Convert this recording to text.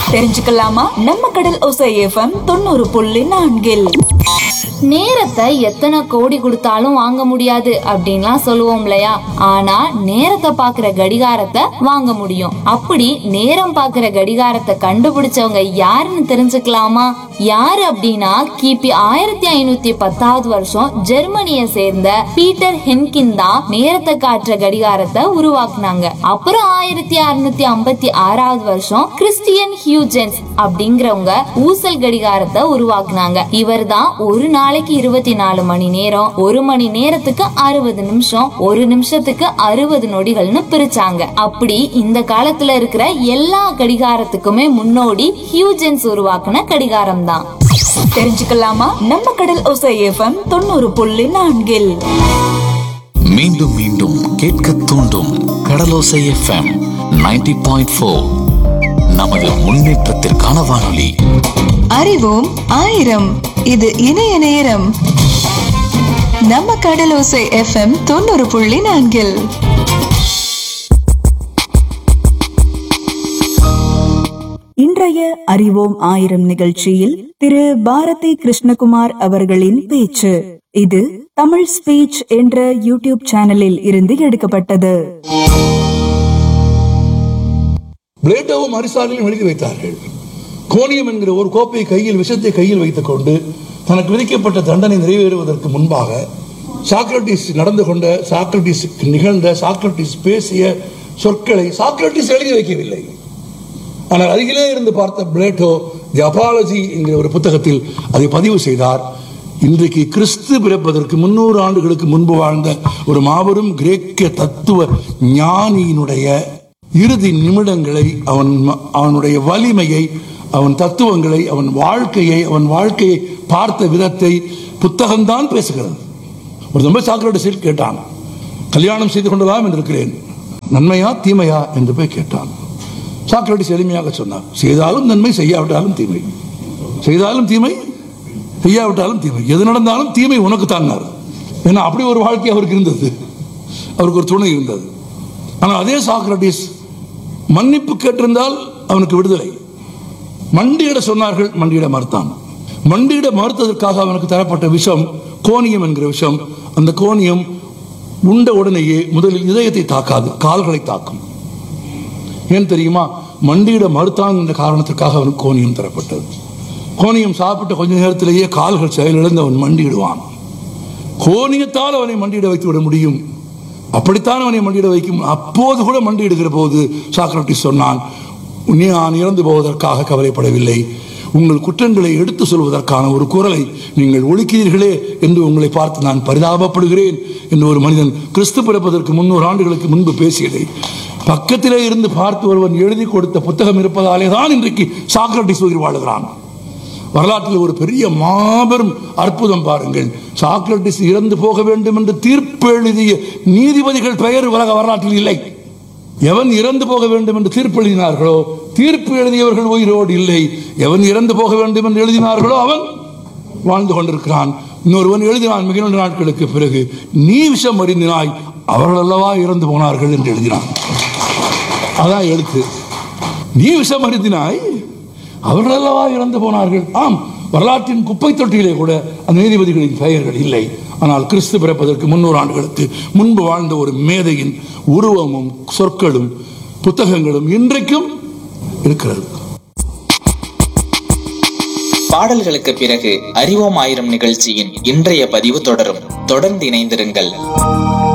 தெரிஞ்சுக்கலாமா நம்ம கடல் ஒசை எஃப்எம் தொண்ணூறு புள்ளி நான்கில் நேரத்தை எத்தனை கோடி கொடுத்தாலும் வாங்க முடியாது அப்படின்லாம் சொல்லுவோம் இல்லையா ஆனா நேரத்தை பாக்குற கடிகாரத்தை வாங்க முடியும் அப்படி நேரம் பாக்குற கடிகாரத்தை கண்டுபிடிச்சவங்க யாருன்னு தெரிஞ்சுக்கலாமா யாரு அப்படின்னா கிபி ஆயிரத்தி ஐநூத்தி பத்தாவது வருஷம் ஜெர்மனியை சேர்ந்த பீட்டர் ஹென்கின் தான் நேரத்தை காட்டுற கடிகாரத்தை உருவாக்குனாங்க அப்புறம் ஆயிரத்தி அறுநூத்தி ஐம்பத்தி ஆறாவது வருஷம் கிறிஸ்டியன் ஹியூஜென்ஸ் அப்படிங்கிறவங்க ஊசல் கடிகாரத்தை உருவாக்குனாங்க இவர்தான் ஒரு நாளைக்கு இருபத்தி நாலு மணி நேரம் ஒரு மணி நேரத்துக்கு அறுபது நிமிஷம் ஒரு நிமிஷத்துக்கு அறுபது நொடிகள்னு பிரிச்சாங்க அப்படி இந்த காலத்துல இருக்கிற எல்லா கடிகாரத்துக்குமே முன்னோடி ஹியூஜென்ஸ் உருவாக்குன கடிகாரம் தான் தெரிஞ்சுக்கலாமா நம்ம கடல் ஒசை எஃப்எம் தொண்ணூறு புள்ளி நான்கில் மீண்டும் மீண்டும் கேட்க தூண்டும் கடலோசை எஃப்எம் 90.4 பாயிண்ட் நமது முன்னேற்றத்திற்கான வானொலி அறிவோம் ஆயிரம் இது இணைய நேரம் நம்ம கடலோசை எஃப்எம் தொண்ணூறு புள்ளி நான்கில் இன்றைய அறிவோம் ஆயிரம் நிகழ்ச்சியில் திரு பாரதி கிருஷ்ணகுமார் அவர்களின் பேச்சு இது தமிழ் ஸ்பீச் என்ற யூடியூப் சேனலில் இருந்து எடுக்கப்பட்டது பிளேட்டோவும் அரிசாலிலும் எழுதி வைத்தார்கள் கோணியம் என்கிற ஒரு கோப்பை கையில் விஷத்தை கையில் வைத்துக் கொண்டு தனக்கு விதிக்கப்பட்ட தண்டனை நிறைவேறுவதற்கு முன்பாக சாக்ரட்டிஸ் நடந்து கொண்ட சாக்ரட்டிஸ் நிகழ்ந்த சாக்ரட்டிஸ் பேசிய சொற்களை சாக்ரட்டிஸ் எழுதி வைக்கவில்லை ஆனால் அருகிலே இருந்து பார்த்த பிளேட்டோ தி அபாலஜி என்கிற ஒரு புத்தகத்தில் அதை பதிவு செய்தார் இன்றைக்கு கிறிஸ்து பிறப்பதற்கு முன்னூறு ஆண்டுகளுக்கு முன்பு வாழ்ந்த ஒரு மாபெரும் கிரேக்க தத்துவ ஞானியினுடைய இறுதி நிமிடங்களை அவன் ம- அவனுடைய வலிமையை அவன் தத்துவங்களை அவன் வாழ்க்கையை அவன் வாழ்க்கையை பார்த்த விதத்தை புத்தகம்தான் பேசுகிறது ஒரு ரொம்ப சாக்ரட்டிஸில் கேட்டான் கல்யாணம் செய்து கொள்ளலாம் என்று இருக்கிறேன் நன்மையா தீமையா என்று போய் கேட்டான் சாக்ரட்டிஸ் எளிமையாக சொன்னார் செய்தாலும் நன்மை செய்யாவிட்டாலும் தீமை செய்தாலும் தீமை செய்யாவிட்டாலும் தீமை எது நடந்தாலும் தீமை உனக்கு தான்னார் ஏன்னா அப்படி ஒரு வாழ்க்கை அவருக்கு இருந்தது அவருக்கு ஒரு துணை இருந்தது ஆனால் அதே சாக்ரட்டிஸ் மன்னிப்பு கேட்டிருந்தால் அவனுக்கு விடுதலை மண்டியிட சொன்னார்கள் மண்டியிட மறுத்தான் மண்டியிட மறுத்ததற்காக அவனுக்கு தரப்பட்ட விஷம் கோணியம் என்கிற விஷம் அந்த கோணியம் உண்ட உடனேயே முதலில் இதயத்தை தாக்காது கால்களை தாக்கும் ஏன் தெரியுமா மண்டியிட மறுத்தான் என்ற காரணத்திற்காக அவனுக்கு கோணியம் தரப்பட்டது கோணியம் சாப்பிட்ட கொஞ்ச நேரத்திலேயே கால்கள் செயலிழந்து அவன் மண்டியிடுவான் கோணியத்தால் அவனை மண்டியிட வைத்து விட முடியும் அப்படித்தான் அவனை மண்டியிட வைக்கும் அப்போது கூட மண்டியிடுகிற போது சாக்ரட்டிஸ் சொன்னான் நீ நான் இறந்து போவதற்காக கவலைப்படவில்லை உங்கள் குற்றங்களை எடுத்து சொல்வதற்கான ஒரு குரலை நீங்கள் ஒழுக்கிறீர்களே என்று உங்களை பார்த்து நான் பரிதாபப்படுகிறேன் என்று ஒரு மனிதன் கிறிஸ்து பிறப்பதற்கு முன்னூறு ஆண்டுகளுக்கு முன்பு பேசியதை பக்கத்திலே இருந்து பார்த்து ஒருவன் எழுதி கொடுத்த புத்தகம் இருப்பதாலே தான் இன்றைக்கு சாக்ரட்டிஸ் உயிர் வாழுகிறான் வரலாற்றில் ஒரு பெரிய மாபெரும் அற்புதம் பாருங்கள் சாக்ரட்டிஸ் இறந்து போக வேண்டும் என்று தீர்ப்பு எழுதிய நீதிபதிகள் பெயர் உலக வரலாற்றில் இல்லை எவன் இறந்து போக வேண்டும் என்று தீர்ப்பு எழுதினார்களோ தீர்ப்பு எழுதியவர்கள் உயிரோடு இல்லை எவன் இறந்து போக வேண்டும் என்று எழுதினார்களோ அவன் வாழ்ந்து கொண்டிருக்கிறான் இன்னொருவன் எழுதினான் மிக நீண்ட நாட்களுக்கு பிறகு நீ விஷம் அறிந்தினாய் அவர்கள் அல்லவா இறந்து போனார்கள் என்று எழுதினான் அதான் எழுத்து நீ விஷம் அருந்தினாய் அவர்கள் அல்லவா இறந்து போனார்கள் ஆம் வரலாற்றின் குப்பை தொட்டியிலே கூட அந்த நீதிபதிகளின் பெயர்கள் இல்லை ஆனால் கிறிஸ்து பிறப்பதற்கு முன்னூறு ஆண்டுகளுக்கு முன்பு வாழ்ந்த ஒரு மேதையின் உருவமும் சொற்களும் புத்தகங்களும் இன்றைக்கும் இருக்கிறது பாடல்களுக்கு பிறகு அறிவோம் ஆயிரம் நிகழ்ச்சியின் இன்றைய பதிவு தொடரும் தொடர்ந்து இணைந்திருங்கள்